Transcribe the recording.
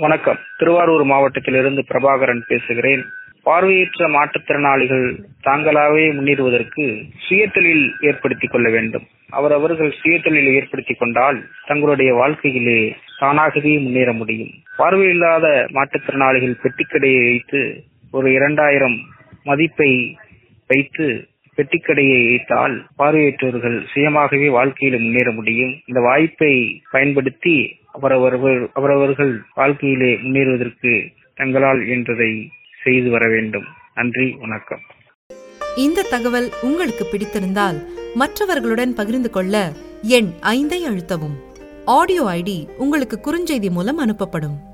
வணக்கம் திருவாரூர் மாவட்டத்திலிருந்து பிரபாகரன் பேசுகிறேன் பார்வையற்ற மாற்றுத்திறனாளிகள் தாங்களாகவே முன்னேறுவதற்கு சுயதொழில் ஏற்படுத்திக் கொள்ள வேண்டும் அவரவர்கள் சுயதொழில் ஏற்படுத்திக் கொண்டால் தங்களுடைய வாழ்க்கையிலே தானாகவே முன்னேற முடியும் பார்வையில்லாத மாற்றுத்திறனாளிகள் பெட்டிக்கடையை வைத்து ஒரு இரண்டாயிரம் மதிப்பை வைத்து பெட்டிக்கடையை வைத்தால் பார்வையற்றவர்கள் சுயமாகவே வாழ்க்கையில முன்னேற முடியும் இந்த வாய்ப்பை பயன்படுத்தி அவரவர்கள் அவரவர்கள் வாழ்க்கையிலே முன்னேறுவதற்கு தங்களால் என்றதை செய்து வர வேண்டும் நன்றி வணக்கம் இந்த தகவல் உங்களுக்கு பிடித்திருந்தால் மற்றவர்களுடன் பகிர்ந்து கொள்ள எண் ஐந்தை அழுத்தவும் ஆடியோ ஐடி உங்களுக்கு குறுஞ்செய்தி மூலம் அனுப்பப்படும்